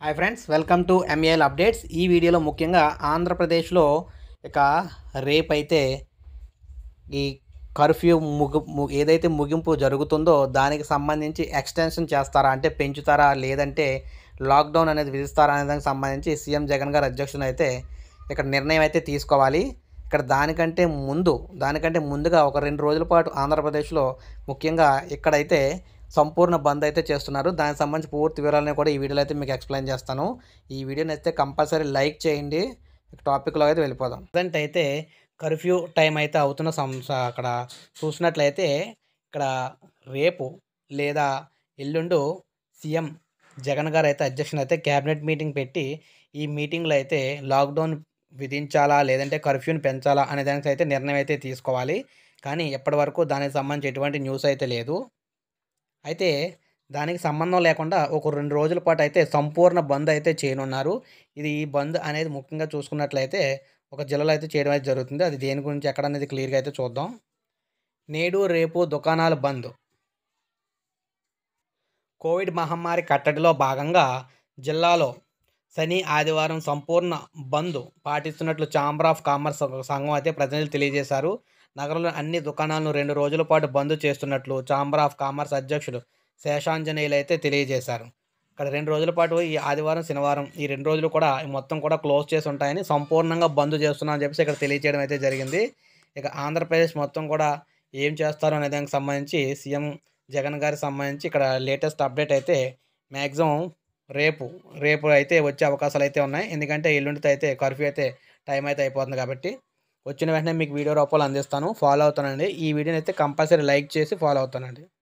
hi friends welcome to MAL updates ఈ వీడియోలో ముఖ్యంగా ఆంధ్రప్రదేశ్లో ఇక రేపు అయితే ఈ కర్ఫ్యూ ముగి ము- ఏదైతే ముగింపు జరుగుతుందో దానికి సంబంధించి ఎక్స్టెన్షన్ చేస్తారా అంటే పెంచుతారా లేదంటే లాక్డౌన్ అనేది విధిస్తారా అనే దానికి సంబంధించి సీఎం జగన్ గారి అధ్యక్షులు అయితే ఇక్కడ నిర్ణయం అయితే తీసుకోవాలి ఇక్కడ దానికంటే ముందు దానికంటే ముందుగా ఒక రెండు రోజుల పాటు ఆంధ్రప్రదేశ్లో ముఖ్యంగా ఇక్కడైతే సంపూర్ణ బంద్ అయితే చేస్తున్నారు దానికి సంబంధించి పూర్తి వివరాలను కూడా ఈ వీడియోలో అయితే మీకు ఎక్స్ప్లెయిన్ చేస్తాను ఈ వీడియోని అయితే కంపల్సరీ లైక్ చేయండి టాపిక్లో అయితే వెళ్ళిపోదాం ప్రజెంట్ అయితే కర్ఫ్యూ టైం అయితే అవుతున్న సంస అక్కడ చూసినట్లయితే ఇక్కడ రేపు లేదా ఎల్లుండు సీఎం జగన్ గారు అయితే అధ్యక్షుని అయితే క్యాబినెట్ మీటింగ్ పెట్టి ఈ మీటింగ్లో అయితే లాక్డౌన్ విధించాలా లేదంటే కర్ఫ్యూని పెంచాలా అనే దానికి అయితే నిర్ణయం అయితే తీసుకోవాలి కానీ ఎప్పటి వరకు దానికి సంబంధించి ఎటువంటి న్యూస్ అయితే లేదు అయితే దానికి సంబంధం లేకుండా ఒక రెండు రోజుల పాటు అయితే సంపూర్ణ బంద్ అయితే చేయనున్నారు ఇది ఈ బంద్ అనేది ముఖ్యంగా చూసుకున్నట్లయితే ఒక జిల్లాలో అయితే చేయడం అయితే జరుగుతుంది అది దేని గురించి ఎక్కడ అనేది క్లియర్గా అయితే చూద్దాం నేడు రేపు దుకాణాలు బంద్ కోవిడ్ మహమ్మారి కట్టడిలో భాగంగా జిల్లాలో శని ఆదివారం సంపూర్ణ బంద్ పాటిస్తున్నట్లు ఛాంబర్ ఆఫ్ కామర్స్ సంఘం అయితే ప్రతినిధులు తెలియజేశారు నగరంలో అన్ని దుకాణాలను రెండు రోజుల పాటు బంద్ చేస్తున్నట్లు ఛాంబర్ ఆఫ్ కామర్స్ అధ్యక్షుడు శేషాంజనేయులు అయితే తెలియజేశారు ఇక్కడ రెండు రోజుల పాటు ఈ ఆదివారం శనివారం ఈ రెండు రోజులు కూడా ఈ మొత్తం కూడా క్లోజ్ చేసి ఉంటాయని సంపూర్ణంగా బంద్ చేస్తున్నామని చెప్పేసి ఇక్కడ తెలియజేయడం అయితే జరిగింది ఇక ఆంధ్రప్రదేశ్ మొత్తం కూడా ఏం చేస్తారు అనే దానికి సంబంధించి సీఎం జగన్ గారికి సంబంధించి ఇక్కడ లేటెస్ట్ అప్డేట్ అయితే మ్యాక్సిమం రేపు రేపు అయితే వచ్చే అవకాశాలు అయితే ఉన్నాయి ఎందుకంటే ఎల్లుండితో అయితే కర్ఫ్యూ అయితే టైం అయితే అయిపోతుంది కాబట్టి వచ్చిన వెంటనే మీకు వీడియో రూపంలో అందిస్తాను ఫాలో అవుతానండి ఈ వీడియోని అయితే కంపల్సరీ లైక్ చేసి ఫాలో అవుతానండి